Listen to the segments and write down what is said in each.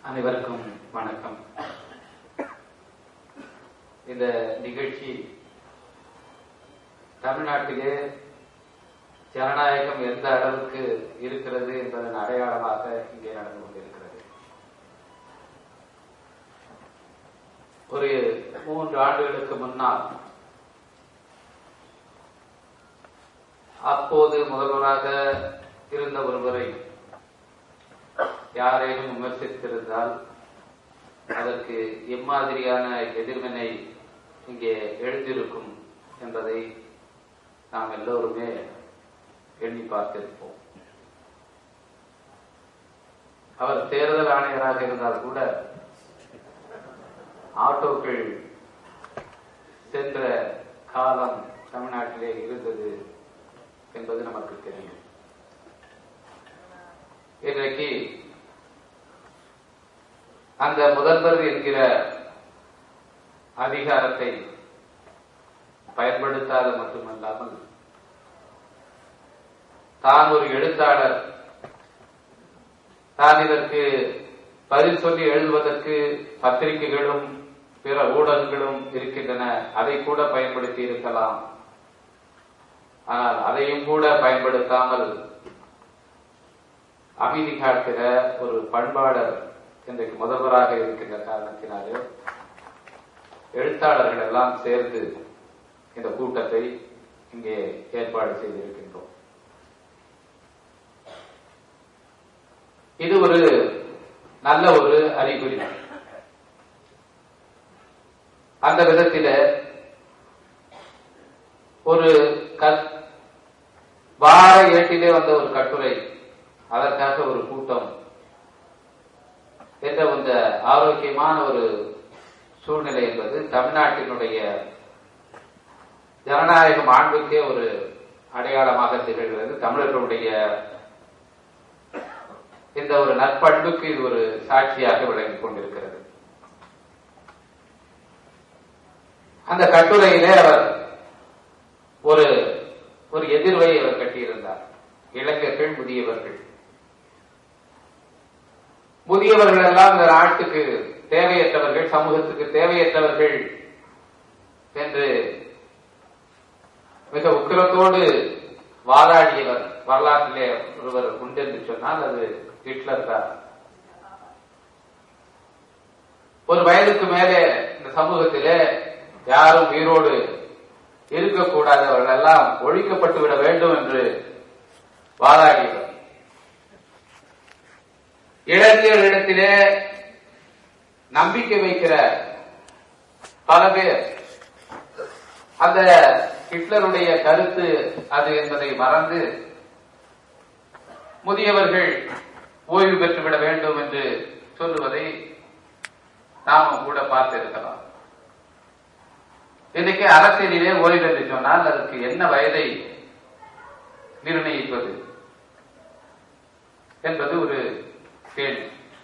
அனைவருக்கும் வணக்கம் இந்த நிகழ்ச்சி தமிழ்நாட்டிலே ஜனநாயகம் எந்த அளவுக்கு இருக்கிறது என்பதன் அடையாளமாக இங்கே நடந்து கொண்டிருக்கிறது ஒரு மூன்று ஆண்டுகளுக்கு முன்னால் அப்போது முதல்வராக இருந்த ஒருவரை யாரேனும் விமர்சித்திருந்தால் அதற்கு எம்மாதிரியான எதிர்வினை இங்கே எழுந்திருக்கும் என்பதை நாம் எல்லோருமே எண்ணி பார்த்திருப்போம் அவர் தேர்தல் ஆணையராக இருந்தால் கூட ஆட்டோக்கள் சென்ற காலம் தமிழ்நாட்டிலே இருந்தது என்பது நமக்கு தெரியும் இன்றைக்கு அந்த முதல்வர் என்கிற அதிகாரத்தை பயன்படுத்தாத மட்டுமல்லாமல் தான் ஒரு எழுத்தாளர் தான் இதற்கு பதில் சொல்லி எழுதுவதற்கு பத்திரிகைகளும் பிற ஊடகங்களும் இருக்கின்றன அதை கூட பயன்படுத்தி இருக்கலாம் ஆனால் அதையும் கூட பயன்படுத்தாமல் அமைதி காக்கிற ஒரு பண்பாளர் இன்றைக்கு முதல்வராக இருக்கின்ற காரணத்தினாலே எழுத்தாளர்கள் எல்லாம் சேர்ந்து இந்த கூட்டத்தை இங்கே ஏற்பாடு செய்திருக்கின்றோம் இது ஒரு நல்ல ஒரு அறிகுறி அந்த விதத்தில ஒரு வார ஏட்டிலே வந்த ஒரு கட்டுரை அதற்காக ஒரு கூட்டம் என்ற இந்த ஆரோக்கியமான ஒரு சூழ்நிலை என்பது தமிழ்நாட்டினுடைய ஜனநாயக மாண்புக்கே ஒரு அடையாளமாக திகழ்கிறது தமிழர்களுடைய இந்த ஒரு நற்பண்புக்கு இது ஒரு சாட்சியாக விளங்கிக் கொண்டிருக்கிறது அந்த கட்டுரையிலே அவர் ஒரு ஒரு எதிர்வை அவர் கட்டியிருந்தார் இளைஞர்கள் முதியவர்கள் முதியவர்கள் எல்லாம் இந்த நாட்டுக்கு தேவையற்றவர்கள் சமூகத்துக்கு தேவையற்றவர்கள் என்று மிக உக்கிரத்தோடு வாதாடியவர் வரலாற்றிலே ஒருவர் உண்டு என்று சொன்னால் அது ஹிட்லர் தான் ஒரு வயதுக்கு மேலே இந்த சமூகத்திலே யாரும் உயிரோடு இருக்கக்கூடாதவர்கள் எல்லாம் ஒழிக்கப்பட்டு விட வேண்டும் என்று வாதாடியவர் இளைஞர்களிடத்திலே நம்பிக்கை வைக்கிற பல பேர் அந்த ஹிட்லருடைய கருத்து அது என்பதை மறந்து முதியவர்கள் ஓய்வு பெற்றுவிட வேண்டும் என்று சொல்லுவதை நாமும் கூட பார்த்திருக்கலாம் இன்னைக்கு அரசியலிலே ஓய்வு என்று சொன்னால் அதற்கு என்ன வயதை நிர்ணயிப்பது என்பது ஒரு கேள்வி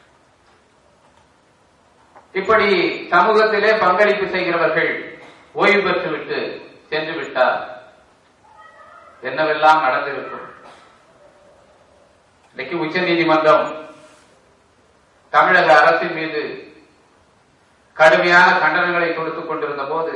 இப்படி சமூகத்திலே பங்களிப்பு செய்கிறவர்கள் ஓய்வு பெற்றுவிட்டு சென்று விட்டார் என்னவெல்லாம் நடந்திருக்கும் இன்னைக்கு உச்ச நீதிமன்றம் தமிழக அரசின் மீது கடுமையான கண்டனங்களை கொடுத்துக் கொண்டிருந்த போது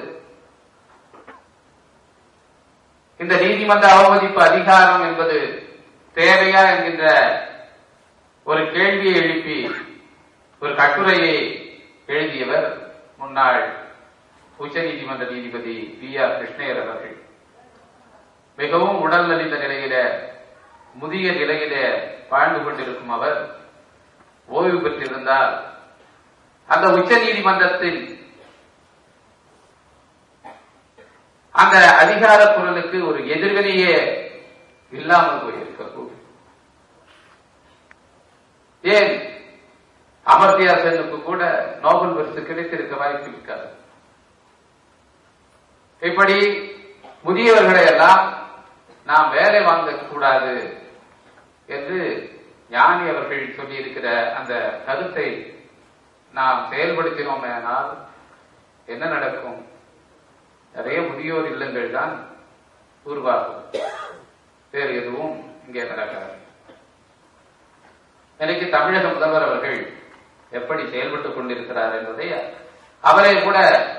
இந்த நீதிமன்ற அவமதிப்பு அதிகாரம் என்பது தேவையா என்கின்ற ஒரு கேள்வியை எழுப்பி ஒரு கட்டுரையை எழுதியவர் முன்னாள் உச்ச நீதிமன்ற நீதிபதி பி ஆர் கிருஷ்ணயர் அவர்கள் மிகவும் உடல் நலிந்த நிலையில முதிய நிலையில வாழ்ந்து கொண்டிருக்கும் அவர் ஓய்வு பெற்றிருந்தால் அந்த உச்ச நீதிமன்றத்தின் அந்த அதிகார குரலுக்கு ஒரு எதிர்வினையே இல்லாமல் போயிருக்கக்கூடும் ஏன் அமர்த்தியா சென்னுக்கு கூட நோபல் பரிசு கிடைத்திருக்க வாய்ப்பு இருக்காது இப்படி முதியவர்களை எல்லாம் நாம் வேலை வாங்கக்கூடாது என்று ஞானி அவர்கள் சொல்லியிருக்கிற அந்த கருத்தை நாம் செயல்படுத்தினோமேனால் என்ன நடக்கும் நிறைய முதியோர் இல்லங்கள் தான் உருவாகும் வேறு எதுவும் இங்கே நடக்காது எனக்கு தமிழக முதல்வர் அவர்கள் எப்படி செயல்பட்டுக் கொண்டிருக்கிறார் என்பதை அவரே கூட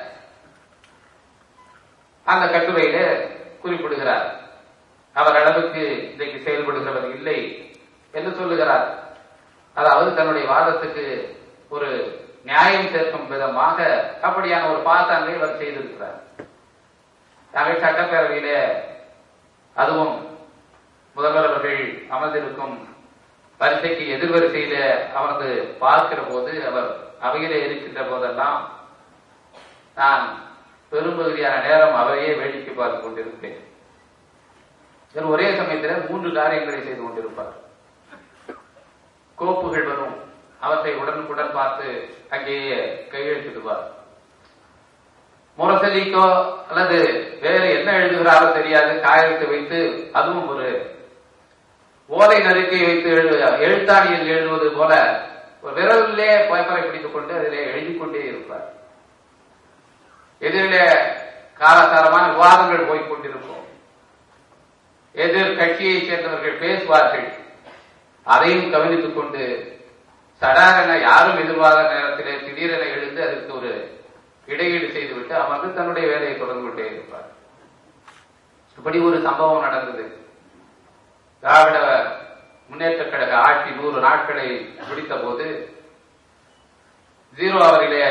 அந்த கட்டுரையில குறிப்பிடுகிறார் அவர் அளவுக்கு இன்றைக்கு செயல்படுகிறவர் இல்லை என்று சொல்லுகிறார் அதாவது தன்னுடைய வாதத்துக்கு ஒரு நியாயம் சேர்க்கும் விதமாக அப்படியான ஒரு பாசாங்கை அவர் செய்திருக்கிறார் நாங்கள் சட்டப்பேரவையில அதுவும் முதல்வர் அவர்கள் அமர்ந்திருக்கும் வரிசைக்கு எதிர்வரிசையில அமர்ந்து பார்க்கிற போது அவர் அவையிலே இருக்கின்ற போதெல்லாம் நான் பெரும்பகுதியான நேரம் அவரையே வேடிக்கை பார்த்துக் கொண்டிருப்பேன் இவர் ஒரே சமயத்தில் மூன்று காரியங்களை செய்து கொண்டிருப்பார் கோப்புகள் வரும் அவற்றை உடனுக்குடன் பார்த்து அங்கேயே கையெழுத்திடுவார் முரசலிக்கோ அல்லது வேற என்ன எழுதுகிறாரோ தெரியாது காயத்தை வைத்து அதுவும் ஒரு ஓலை நறுக்கை வைத்து எழுது எழுத்தாணியில் எழுதுவது போல ஒரு விரலிலே பேப்பரை பிடித்துக் கொண்டு அதிலே எழுதி கொண்டே இருப்பார் எதிரிலே காலசாரமான விவாதங்கள் போய்க் கொண்டிருக்கும் எதிர் கட்சியை சேர்ந்தவர்கள் பேசுவார்கள் அதையும் கவனித்துக் கொண்டு சடாரென யாரும் எதிர்பாராத நேரத்திலே திடீரென எழுந்து அதற்கு ஒரு இடையீடு செய்துவிட்டு அமர்ந்து தன்னுடைய வேலையை தொடர்ந்து கொண்டே இருப்பார் இப்படி ஒரு சம்பவம் நடந்தது திராவிட முன்னேற்ற கழக ஆட்சி நூறு நாட்களை முடித்த போது ஜீரோ அவரிலே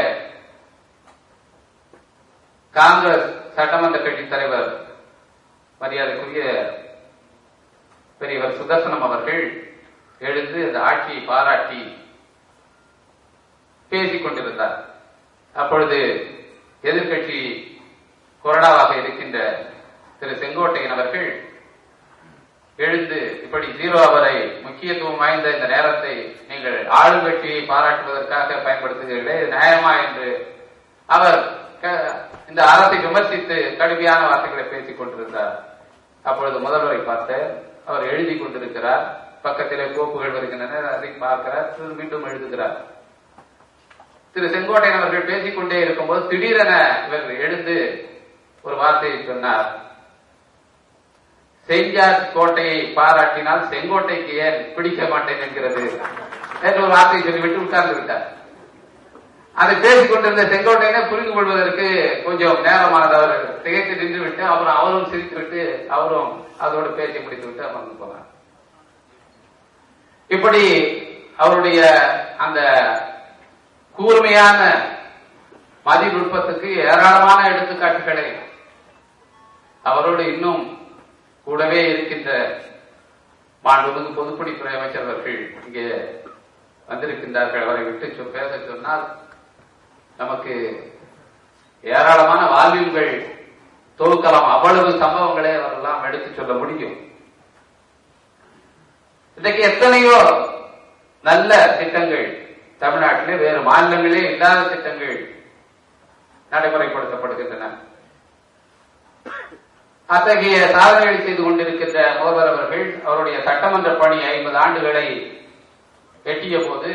காங்கிரஸ் சட்டமன்ற கட்சி தலைவர் மரியாதைக்குரிய பெரியவர் சுதர்சனம் அவர்கள் எழுந்து அந்த ஆட்சியை பாராட்டி பேசிக் கொண்டிருந்தார் அப்பொழுது எதிர்கட்சி கொறடாவாக இருக்கின்ற திரு செங்கோட்டையன் அவர்கள் எழுந்து இப்படி ஜீரோ அவரை முக்கியத்துவம் வாய்ந்த இந்த நேரத்தை நீங்கள் ஆளுங்கட்சியை பாராட்டுவதற்காக பயன்படுத்துகிறீர்களே இது நியாயமா என்று அவர் க- இந்த அரசை விமர்சித்து கடுமையான வார்த்தைகளை பேசிக் கொண்டிருந்தார் அப்பொழுது முதல்வரை பார்த்து அவர் எழுதி கொண்டிருக்கிறார் பக்கத்திலே கோப்புகள் வருகின்றன அதை பார்க்கிறார் திரு- மீண்டும் எழுதுகிறார் திரு செங்கோட்டையன் அவர்கள் பேசிக்கொண்டே இருக்கும்போது திடீரென இவர் எழுந்து ஒரு வார்த்தையை சொன்னார் செஞ்சார் கோட்டையை பாராட்டினால் செங்கோட்டைக்கு ஏன் பிடிக்க மாட்டேன் என்கிறது என்று ஒரு வார்த்தையை சொல்லிவிட்டு உட்கார்ந்து விட்டார் அதை பேசிக் கொண்டிருந்த செங்கோட்டையனை புரிந்து கொள்வதற்கு கொஞ்சம் நேரமானது அவர் திகைத்து நின்று விட்டு அப்புறம் அவரும் சிரித்து விட்டு அவரும் அதோடு பேசி முடித்து விட்டு அமர்ந்து போனார் இப்படி அவருடைய அந்த கூர்மையான மதிநுட்பத்துக்கு ஏராளமான எடுத்துக்காட்டுகளை அவரோடு இன்னும் கூடவே இருக்கின்ற மாண்புமிகு பொதுப்பணித்துறை அமைச்சர் அவர்கள் இங்கே வந்திருக்கின்றார்கள் அவரை விட்டு சொ- பேச சொன்னால் நமக்கு ஏராளமான வால்யூம்கள் தொகுக்கலாம் அவ்வளவு சம்பவங்களை அவரெல்லாம் எடுத்துச் சொல்ல முடியும் இன்றைக்கு எத்தனையோ நல்ல திட்டங்கள் தமிழ்நாட்டிலே வேறு மாநிலங்களே இல்லாத திட்டங்கள் நடைமுறைப்படுத்தப்படுகின்றன அத்தகைய சாதனைகளை செய்து கொண்டிருக்கின்ற முதல்வர் அவர்கள் அவருடைய சட்டமன்ற பணி ஐம்பது ஆண்டுகளை எட்டிய போது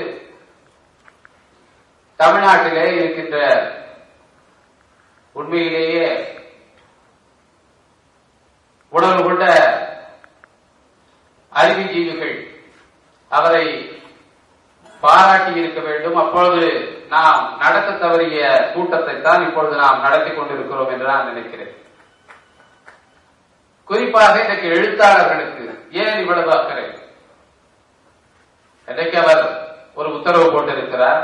தமிழ்நாட்டிலே இருக்கின்ற உண்மையிலேயே உணர்வு கொண்ட அறிவுஜீவிகள் அவரை பாராட்டி இருக்க வேண்டும் அப்பொழுது நாம் நடத்த தவறிய கூட்டத்தை தான் இப்பொழுது நாம் நடத்தி கொண்டிருக்கிறோம் என்று நான் நினைக்கிறேன் குறிப்பாக இன்றைக்கு எழுத்தாளர்களுக்கு ஏன் இவ்வளவு அக்கறை இன்றைக்கு அவர் ஒரு உத்தரவு போட்டிருக்கிறார்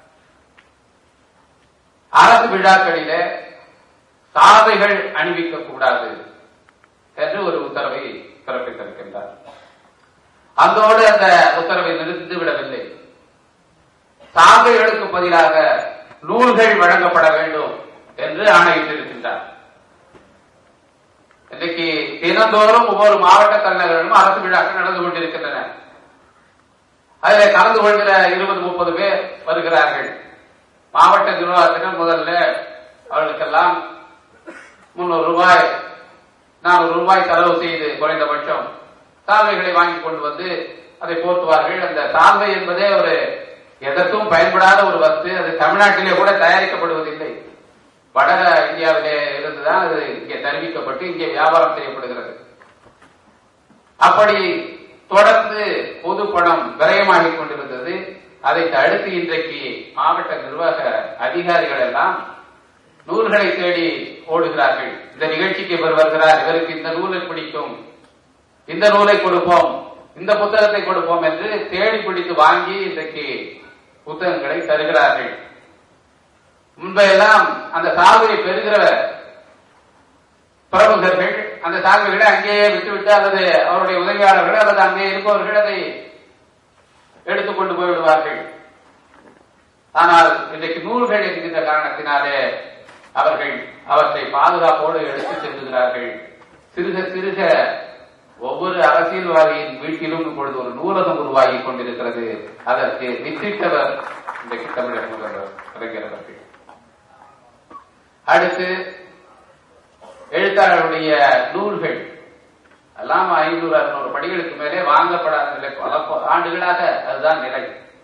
அரசு விழாக்களிலே சாதைகள் அணிவிக்க கூடாது என்று ஒரு உத்தரவை பிறப்பித்திருக்கின்றார் அதோடு அந்த உத்தரவை நிறுத்தி விடவில்லை சாதைகளுக்கு பதிலாக நூல்கள் வழங்கப்பட வேண்டும் என்று ஆணையிட்டிருக்கின்றார் இன்றைக்கு தினந்தோறும் ஒவ்வொரு மாவட்ட தலைநகரிலும் அரசு விழாக்கள் நடந்து கொண்டிருக்கின்றன அதில் கலந்து கொள்கிற இருபது முப்பது பேர் வருகிறார்கள் மாவட்ட நிர்வாகத்தினர் முதல்ல அவர்களுக்கெல்லாம் முன்னூறு ரூபாய் நானூறு ரூபாய் செலவு செய்து குறைந்தபட்சம் சால்வைகளை வாங்கி கொண்டு வந்து அதை போர்த்துவார்கள் அந்த சால்வை என்பதே ஒரு எதற்கும் பயன்படாத ஒரு வஸ்து அது தமிழ்நாட்டிலே கூட தயாரிக்கப்படுவதில்லை வட இந்தியாவிலே இருந்துதான் அது இங்கே தெரிவிக்கப்பட்டு இங்கே வியாபாரம் செய்யப்படுகிறது அப்படி தொடர்ந்து பொது பணம் விரயமாகிக் கொண்டிருந்தது அதை தடுத்து இன்றைக்கு மாவட்ட நிர்வாக அதிகாரிகள் எல்லாம் நூல்களை தேடி ஓடுகிறார்கள் இந்த நிகழ்ச்சிக்கு இவர் வருகிறார் இவருக்கு இந்த நூலை பிடிக்கும் இந்த நூலை கொடுப்போம் இந்த புத்தகத்தை கொடுப்போம் என்று தேடி பிடித்து வாங்கி இன்றைக்கு புத்தகங்களை தருகிறார்கள் முன்பெல்லாம் அந்த சாகுவை பெறுகிற பிரமுகர்கள் அந்த சாகுகளை அங்கேயே விட்டுவிட்டு அல்லது அவருடைய உதவியாளர்கள் அல்லது அங்கே இருப்பவர்கள் அதை எடுத்துக்கொண்டு போய்விடுவார்கள் ஆனால் இன்றைக்கு நூல்கள் இருக்கின்ற காரணத்தினாலே அவர்கள் அவற்றை பாதுகாப்போடு எடுத்து செல்லுகிறார்கள் சிறுக சிறுக ஒவ்வொரு அரசியல்வாதியின் வீட்டிலும் இப்பொழுது ஒரு நூலகம் உருவாகி கொண்டிருக்கிறது அதற்கு வித்திட்டவர் இன்றைக்கு தமிழக முதல்வர் கலைஞர் அவர்கள் அடுத்து எழுத்தாளருடைய நூல்கள் எல்லாம் ஐநூறு அறுநூறு படிகளுக்கு மேலே வாங்கப்படாத நிலை பல ஆண்டுகளாக அதுதான் நிலை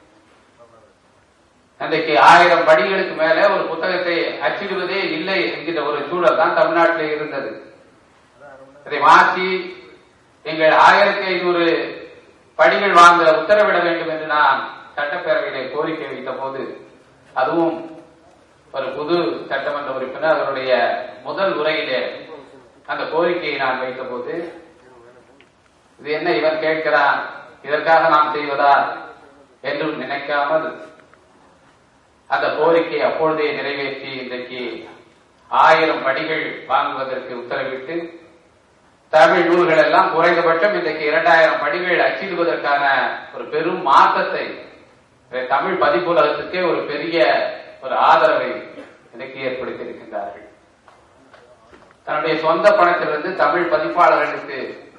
அன்றைக்கு ஆயிரம் படிகளுக்கு மேலே ஒரு புத்தகத்தை அச்சிடுவதே இல்லை என்கின்ற ஒரு சூழல் தான் தமிழ்நாட்டில் இருந்தது அதை மாற்றி எங்கள் ஆயிரத்தி ஐநூறு படிகள் வாங்க உத்தரவிட வேண்டும் என்று நான் சட்டப்பேரவையிலே கோரிக்கை வைத்த போது அதுவும் ஒரு புது சட்டமன்ற உறுப்பினர் அவருடைய முதல் உரையிலே அந்த கோரிக்கையை நான் வைத்த போது இது என்ன இவன் கேட்கிறான் இதற்காக நாம் செய்வதா என்றும் நினைக்காமல் அந்த கோரிக்கையை அப்பொழுதே நிறைவேற்றி இன்றைக்கு ஆயிரம் படிகள் வாங்குவதற்கு உத்தரவிட்டு தமிழ் நூல்கள் எல்லாம் குறைந்தபட்சம் இன்றைக்கு இரண்டாயிரம் படிகள் அச்சிடுவதற்கான ஒரு பெரும் மாற்றத்தை தமிழ் பதிப்புலகத்துக்கே ஒரு பெரிய ஒரு ஆதரவை இன்றைக்கு ஏற்படுத்தி இருக்கின்றார்கள் தன்னுடைய சொந்த பணத்திலிருந்து தமிழ் பதிப்பாளர்களுக்கு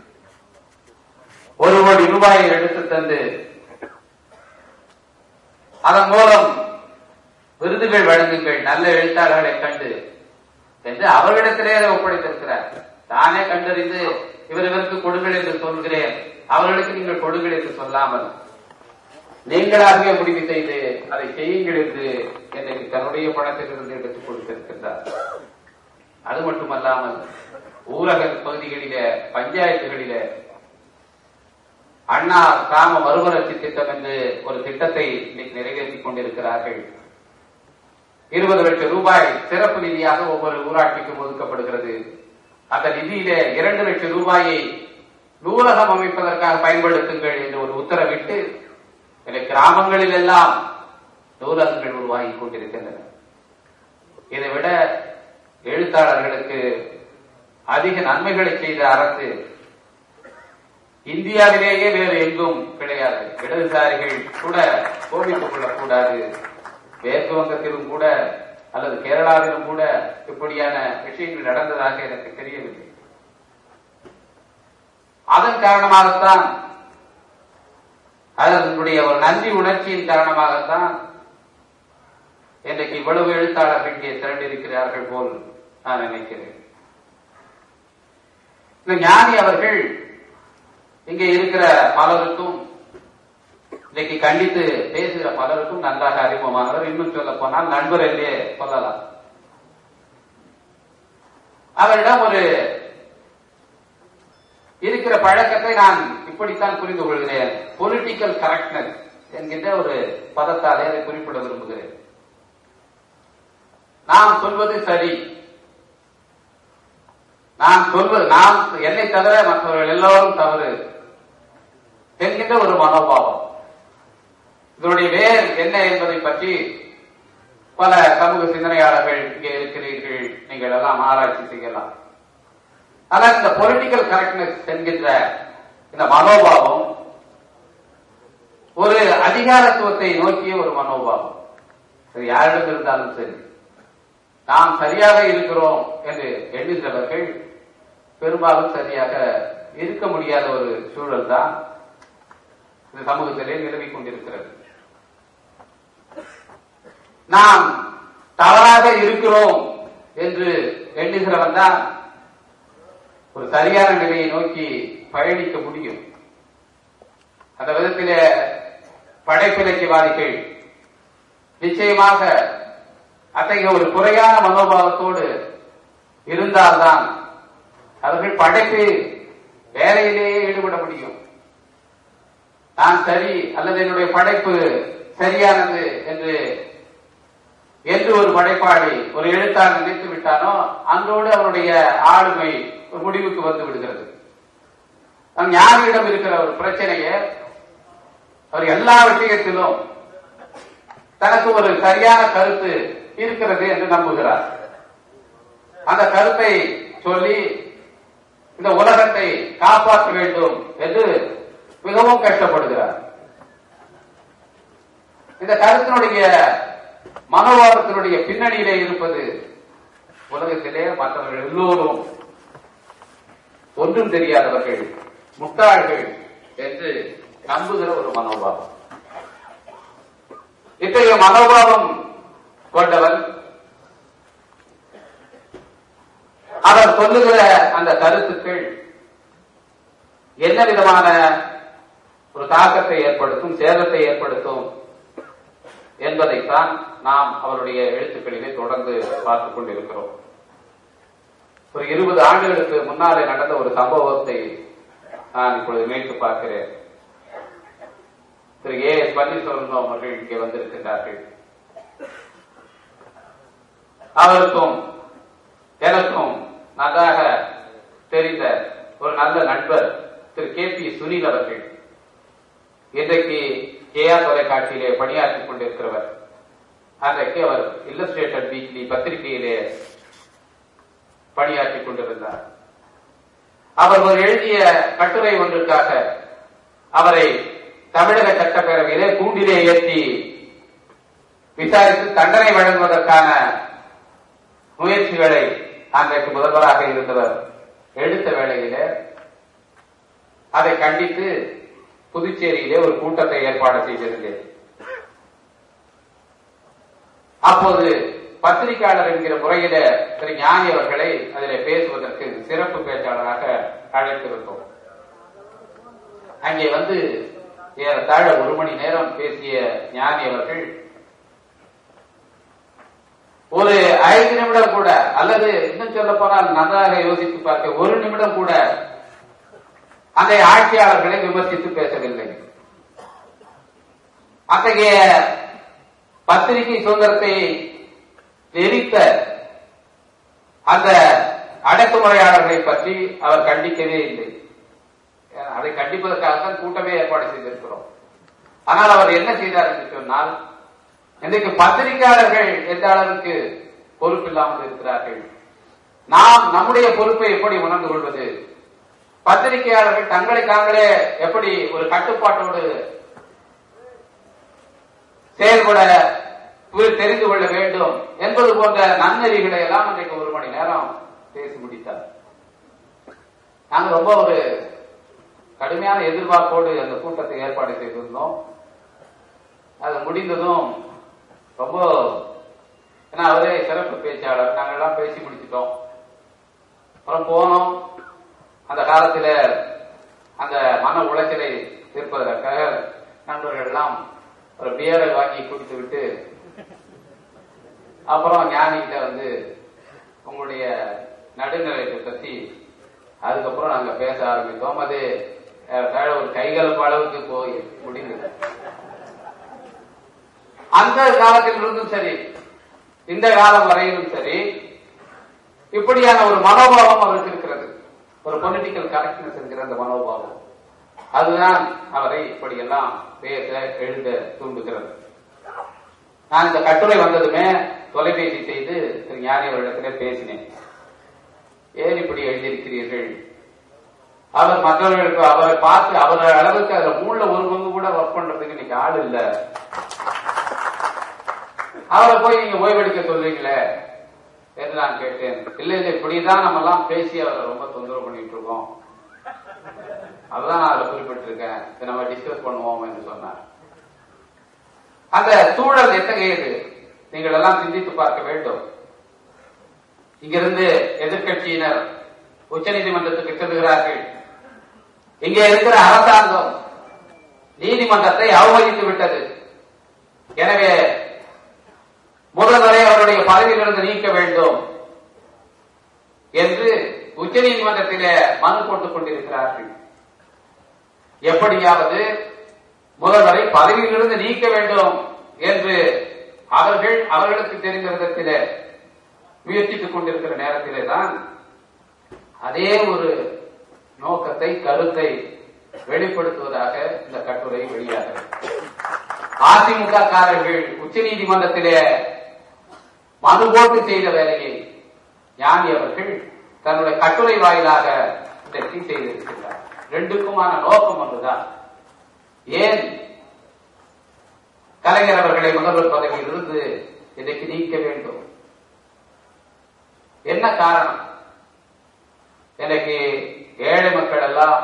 ஒரு கோடி ரூபாயை எடுத்து தந்து அதன் மூலம் விருதுகள் வழங்குங்கள் நல்ல எழுத்தாளர்களை கண்டு என்று அவர்களிடத்திலே அதை ஒப்படைத்திருக்கிறார் தானே கண்டறிந்து இவர் இவருக்கு கொடுங்கள் என்று சொல்கிறேன் அவர்களுக்கு நீங்கள் கொடுங்கள் என்று சொல்லாமல் நீங்களாகவே முடிவு செய்து அதை செய்யுங்கள் என்று எனக்கு தன்னுடைய பணத்திலிருந்து எடுத்துக் கொடுத்திருக்கின்றார் அது மட்டுமல்லாமல் ஊரக பகுதிகளிலே பஞ்சாயத்துகளிலே அண்ணா கிராம மறுமலர்ச்சி திட்டம் என்று ஒரு திட்டத்தை இன்னைக்கு நிறைவேற்றிக் கொண்டிருக்கிறார்கள் இருபது லட்சம் ரூபாய் சிறப்பு நிதியாக ஒவ்வொரு ஊராட்சிக்கும் ஒதுக்கப்படுகிறது அந்த நிதியிலே இரண்டு லட்சம் ரூபாயை நூலகம் அமைப்பதற்காக பயன்படுத்துங்கள் என்று ஒரு உத்தரவிட்டு கிராமங்களில் எல்லாம் நூலகங்கள் உருவாகி கொண்டிருக்கின்றன இதை விட எழுத்தாளர்களுக்கு அதிக நன்மைகளை செய்த அரசு இந்தியாவிலேயே வேறு எங்கும் கிடையாது இடதுசாரிகள் கூட கோபித்துக் கொள்ளக்கூடாது மேற்கு வங்கத்திலும் கூட அல்லது கேரளாவிலும் கூட இப்படியான விஷயங்கள் நடந்ததாக எனக்கு தெரியவில்லை அதன் காரணமாகத்தான் அதனுடைய ஒரு நன்றி உணர்ச்சியின் காரணமாகத்தான் இன்றைக்கு இவ்வளவு எழுத்தாளர்கள் இங்கே திரண்டிருக்கிறார்கள் போல் நான் நினைக்கிறேன் இந்த ஞானி அவர்கள் இங்கே இருக்கிற பலருக்கும் இன்னைக்கு கண்டித்து பேசுகிற பலருக்கும் நன்றாக அறிமுகமானவர் இன்னும் சொல்ல போனால் நண்பர் என்றே சொல்லலாம் அவரிடம் ஒரு இருக்கிற பழக்கத்தை நான் இப்படித்தான் புரிந்து கொள்கிறேன் பொலிட்டிக்கல் கரெக்ட்னஸ் என்கின்ற ஒரு பதத்தாலே அதை குறிப்பிட விரும்புகிறேன் நாம் சொல்வது சரி நான் சொல்வது நாம் என்னை தவிர மற்றவர்கள் எல்லோரும் தவறு என்கின்ற ஒரு மனோபாவம் இதனுடைய வேர் என்ன என்பதை பற்றி பல சமூக சிந்தனையாளர்கள் இங்கே இருக்கிறீர்கள் நீங்கள் எல்லாம் ஆராய்ச்சி செய்யலாம் ஆனால் இந்த பொலிட்டிக்கல் கரெக்ட்னஸ் என்கின்ற இந்த மனோபாவம் ஒரு அதிகாரத்துவத்தை நோக்கிய ஒரு மனோபாவம் அது யாரிடம் இருந்தாலும் சரி நாம் சரியாக இருக்கிறோம் என்று எண்ணுகிறவர்கள் பெரும்பாலும் சரியாக இருக்க முடியாத ஒரு சூழல் தான் இந்த சமூகத்திலே நிலவிக் கொண்டிருக்கிறது நாம் தவறாக இருக்கிறோம் என்று எண்ணுகிறவன் தான் ஒரு சரியான நிலையை நோக்கி பயணிக்க முடியும் அந்த விதத்திலே படைப்பிலக்கியவாதிகள் நிச்சயமாக அத்தகைய ஒரு குறையான மனோபாவத்தோடு இருந்தால்தான் அவர்கள் படைப்பு வேலையிலேயே ஈடுபட முடியும் நான் சரி அல்லது என்னுடைய படைப்பு சரியானது என்று என்று ஒரு படைப்பாளி ஒரு எழுத்தாளர் நினைத்து விட்டானோ அன்றோடு அவருடைய ஆளுமை ஒரு முடிவுக்கு வந்து விடுகிறது நம் ஞானியிடம் இருக்கிற ஒரு பிரச்சனையை அவர் எல்லா விஷயத்திலும் தனக்கு ஒரு சரியான கருத்து இருக்கிறது என்று நம்புகிறார் அந்த கருத்தை சொல்லி இந்த உலகத்தை காப்பாற்ற வேண்டும் என்று மிகவும் கஷ்டப்படுகிறார் இந்த கருத்தினுடைய மனோபாவத்தினுடைய பின்னணியிலே இருப்பது உலகத்திலே மற்றவர்கள் எல்லோரும் ஒன்றும் தெரியாதவர்கள் முட்டாள்கள் என்று நம்புகிற ஒரு மனோபாவம் இத்தகைய மனோபாவம் கொண்டவன் அவர் சொல்லுகிற அந்த கருத்துக்கள் என்ன விதமான ஒரு தாக்கத்தை ஏற்படுத்தும் சேதத்தை ஏற்படுத்தும் என்பதைத்தான் நாம் அவருடைய எழுத்துக்களிலே தொடர்ந்து பார்த்துக் கொண்டிருக்கிறோம் ஒரு இருபது ஆண்டுகளுக்கு முன்னாலே நடந்த ஒரு சம்பவத்தை நான் இப்பொழுது மீட்டு பார்க்கிறேன் திரு ஏ எஸ் பன்னீர்செல்வம் அவர்கள் இங்கே வந்திருக்கின்றார்கள் அவருக்கும் எனக்கும் நன்றாக தெரிந்த ஒரு நல்ல நண்பர் திரு கே பி சுனில் அவர்கள் இன்றைக்கு கேஆ தொலைக்காட்சியிலே பணியாற்றிக் கொண்டிருக்கிறவர் அன்றைக்கு அவர் இல்லஸ்ட்ரேட்டட் வீக்லி பத்திரிகையிலே பணியாற்றிக் கொண்டிருந்தார் அவர் ஒரு எழுதிய கட்டுரை ஒன்றுக்காக அவரை தமிழக சட்டப்பேரவையிலே கூண்டிலே ஏற்றி விசாரித்து தண்டனை வழங்குவதற்கான முயற்சிகளை அன்றைக்கு முதல்வராக இருந்தவர் எடுத்த வேளையிலே அதை கண்டித்து புதுச்சேரியிலே ஒரு கூட்டத்தை ஏற்பாடு செய்திருந்தேன் அப்போது பத்திரிகையாளர் என்கிற முறையில திரு ஞானி அவர்களை அதிலே பேசுவதற்கு சிறப்பு பேச்சாளராக அழைத்திருந்தோம் அங்கே வந்து ஏறத்தாழ ஒரு மணி நேரம் பேசிய ஞானி அவர்கள் ஒரு ஐந்து நிமிடம் கூட அல்லது இன்னும் சொல்ல போனால் நன்றாக யோசித்து பார்க்க ஒரு நிமிடம் கூட அந்த ஆட்சியாளர்களை விமர்சித்து பேசவில்லை அத்தகைய பத்திரிகை சுதந்திரத்தை நெறித்த அந்த அடக்குமுறையாளர்களை பற்றி அவர் கண்டிக்கவே இல்லை அதை கண்டிப்பதற்காகத்தான் கூட்டமே ஏற்பாடு செய்திருக்கிறோம் ஆனால் அவர் என்ன செய்தார் என்று சொன்னால் இன்றைக்கு பத்திரிகையாளர்கள் எந்த அளவுக்கு பொறுப்பில்லாமல் இருக்கிறார்கள் நாம் நம்முடைய பொறுப்பை எப்படி உணர்ந்து கொள்வது பத்திரிகையாளர்கள் தங்களை தாங்களே எப்படி ஒரு கட்டுப்பாட்டோடு செயல்பட தெரிந்து கொள்ள வேண்டும் என்பது போன்ற நன்னெறிகளை எல்லாம் இன்றைக்கு ஒரு மணி நேரம் பேசி முடித்தார் நாங்க ரொம்ப ஒரு கடுமையான எதிர்பார்ப்போடு அந்த கூட்டத்தை ஏற்பாடு செய்திருந்தோம் அது முடிந்ததும் ரொம்ப ஏன்னா அவரே சிறப்பு பேச்சாளர் நாங்கள் எல்லாம் பேசி முடிச்சிட்டோம் அப்புறம் போனோம் அந்த காலத்துல அந்த மன உளைச்சலை தீர்ப்பதற்காக நண்பர்கள் எல்லாம் ஒரு பியரை வாங்கி குடித்து விட்டு அப்புறம் ஞானிகிட்ட வந்து உங்களுடைய நடுநிலையத்தை பத்தி அதுக்கப்புறம் நாங்க பேச ஆரம்பித்தோம் அது ஒரு கைகலப்பு அளவுக்கு போய் முடிந்தது அந்த காலத்தில் இருந்தும் சரி இந்த காலம் வரையிலும் சரி இப்படியான ஒரு மனோபாவம் அவருக்கு இருக்கிறது ஒரு பொலிட்டிக்கல் கரெக்ட்னஸ் என்கிற அந்த மனோபாவம் அதுதான் அவரை இப்படியெல்லாம் பேச எழுத தூண்டுகிறது நான் இந்த கட்டுரை வந்ததுமே தொலைபேசி செய்து திரு ஞானி அவரிடத்திலே பேசினேன் ஏன் இப்படி எழுதியிருக்கிறீர்கள் அவர் மற்றவர்களுக்கு அவரை பார்த்து அவர் அளவுக்கு அதுல மூணுல ஒரு பங்கு கூட ஒர்க் பண்றதுக்கு இன்னைக்கு ஆள் இல்ல அவரை போய் நீங்க ஓய்வெடுக்க சொல்றீங்களே என்று நான் கேட்டேன் இல்ல இல்ல இப்படிதான் நம்ம எல்லாம் பேசி அவரை ரொம்ப தொந்தரவு பண்ணிட்டு இருக்கோம் அதுதான் நான் அதில் குறிப்பிட்டிருக்கேன் இதை நம்ம டிஸ்கஸ் பண்ணுவோம் என்று சொன்னார் அந்த சூழல் எத்தகையது நீங்கள் எல்லாம் சிந்தித்து பார்க்க வேண்டும் இங்கிருந்து எதிர்கட்சியினர் உச்ச நீதிமன்றத்துக்கு செல்கிறார்கள் இங்கே இருக்கிற அரசாங்கம் நீதிமன்றத்தை அவமதித்து விட்டது எனவே முதல்வரை அவருடைய பதவியிலிருந்து நீக்க வேண்டும் என்று உச்ச நீதிமன்றத்திலே மனு போட்டுக் கொண்டிருக்கிறார்கள் எப்படியாவது முதல்வரை பதவியிலிருந்து நீக்க வேண்டும் என்று அவர்கள் அவர்களுக்கு தெரிந்த விதத்திலே முயற்சித்துக் கொண்டிருக்கிற நேரத்திலே தான் அதே ஒரு நோக்கத்தை கருத்தை வெளிப்படுத்துவதாக இந்த கட்டுரை வெளியாகிறது அதிமுக காரர்கள் உச்ச நீதிமன்றத்திலே மனு போட்டு செய்த வேலையை ஞானி அவர்கள் தன்னுடைய கட்டுரை வாயிலாக இன்றைக்கு செய்திருக்கிறார் ரெண்டுக்குமான நோக்கம் ஒன்றுதான் ஏன் கலைஞர் அவர்களை முதல்வர் பதவியில் இருந்து இன்றைக்கு நீக்க வேண்டும் என்ன காரணம் இன்னைக்கு ஏழை மக்கள் எல்லாம்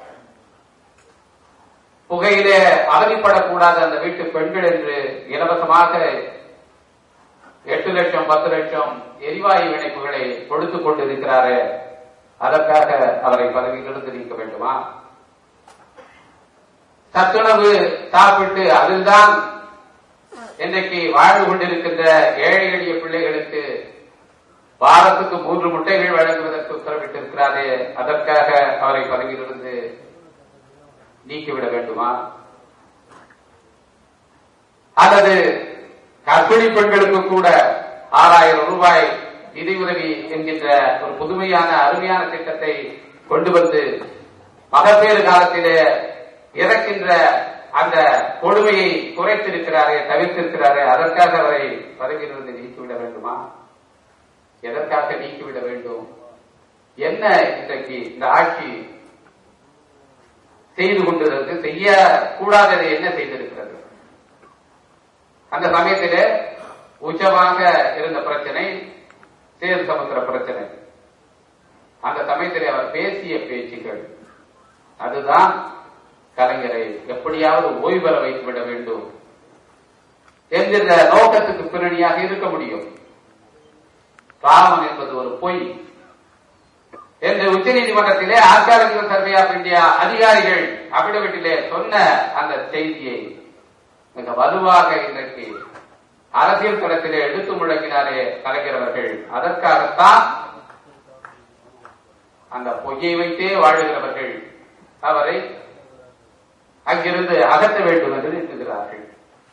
புகையிலே அவதிப்படக்கூடாத அந்த வீட்டு பெண்கள் என்று இலவசமாக எட்டு லட்சம் பத்து லட்சம் எரிவாயு இணைப்புகளை கொடுத்துக் கொண்டிருக்கிறாரு அதற்காக அவரை பதவியிலிருந்து நீக்க வேண்டுமா சத்துணவு சாப்பிட்டு அதில்தான் இன்னைக்கு வாழ்ந்து கொண்டிருக்கின்ற ஏழை எளிய பிள்ளைகளுக்கு வாரத்துக்கு மூன்று முட்டைகள் வழங்குவதற்கு உத்தரவிட்டிருக்கிறாரே அதற்காக அவரை பதவியிலிருந்து நீக்கிவிட வேண்டுமா அல்லது கர்ப்பிணி பெண்களுக்கு கூட ஆறாயிரம் ரூபாய் நிதியுதவி என்கின்ற ஒரு புதுமையான அருமையான திட்டத்தை கொண்டு வந்து மகப்பேறு காலத்திலே இறக்கின்ற அந்த கொடுமையை குறைத்திருக்கிறாரே தவிர்த்திருக்கிறாரே அதற்காக அவரை பதவியிலிருந்து நீக்கிவிட வேண்டுமா எதற்காக நீக்கிவிட வேண்டும் என்ன இன்றைக்கு இந்த ஆட்சி செய்து கொண்டிருக்கு செய்ய கூடாததை என்ன செய்திருக்கிறது அந்த சமயத்திலே உச்சமாக இருந்த பிரச்சனை சேது சமுத்திர பிரச்சனை அந்த சமயத்திலே அவர் பேசிய பேச்சுகள் அதுதான் கலைஞரை எப்படியாவது ஓய்வு பெற வைத்து விட வேண்டும் என்கிற நோக்கத்துக்கு பின்னணியாக இருக்க முடியும் ராமன் என்பது ஒரு பொய் என்று உச்ச நீதிமன்றத்திலே ஆர்காலஜிக்கல் சர்வே ஆஃப் இந்தியா அதிகாரிகள் அபிடவிட்டிலே சொன்ன அந்த செய்தியை மிக வலுவாக இன்றைக்கு அரசியல் தளத்திலே எடுத்து முழங்கினாரே கலைஞர் அவர்கள் அதற்காகத்தான் அந்த பொய்யை வைத்தே வாழுகிறவர்கள் அவரை அங்கிருந்து அகற்ற வேண்டும் என்று நிறுத்துகிறார்கள்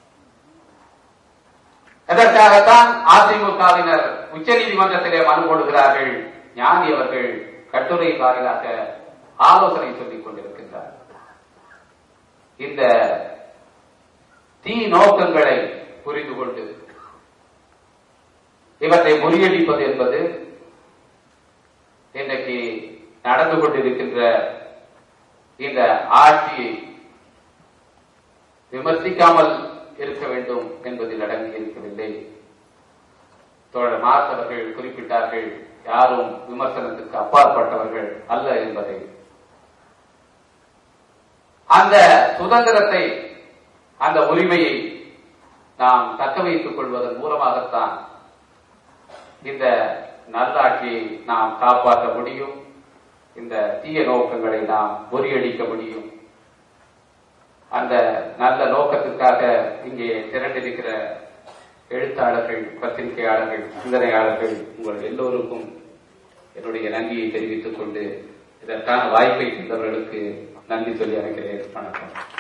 எதற்காகத்தான் அதிமுகவினர் உச்ச நீதிமன்றத்திலே மனு போடுகிறார்கள் ஞானி அவர்கள் கட்டுரை வாயிலாக ஆலோசனை சொல்லிக் கொண்டிருக்கின்றார் இந்த தீ நோக்கங்களை புரிந்து கொண்டு இவற்றை முறியடிப்பது என்பது இன்றைக்கு நடந்து கொண்டிருக்கின்ற இந்த ஆட்சியை விமர்சிக்காமல் இருக்க வேண்டும் என்பதில் அடங்கி இருக்கவில்லை தோழர் மாஸ் அவர்கள் குறிப்பிட்டார்கள் யாரும் விமர்சனத்துக்கு அப்பாற்பட்டவர்கள் அல்ல என்பதை அந்த சுதந்திரத்தை அந்த உரிமையை நாம் தக்க வைத்துக் கொள்வதன் மூலமாகத்தான் இந்த நல்லாட்சியை நாம் காப்பாற்ற முடியும் இந்த தீய நோக்கங்களை நாம் முறியடிக்க முடியும் அந்த நல்ல நோக்கத்துக்காக இங்கே திரண்டிருக்கிற எழுத்தாளர்கள் பத்திரிகையாளர்கள் சிந்தனையாளர்கள் உங்கள் எல்லோருக்கும் என்னுடைய நன்றியை தெரிவித்துக் கொண்டு இதற்கான வாய்ப்பை தந்தவர்களுக்கு நன்றி சொல்லி அழைக்கிறேன் வணக்கம்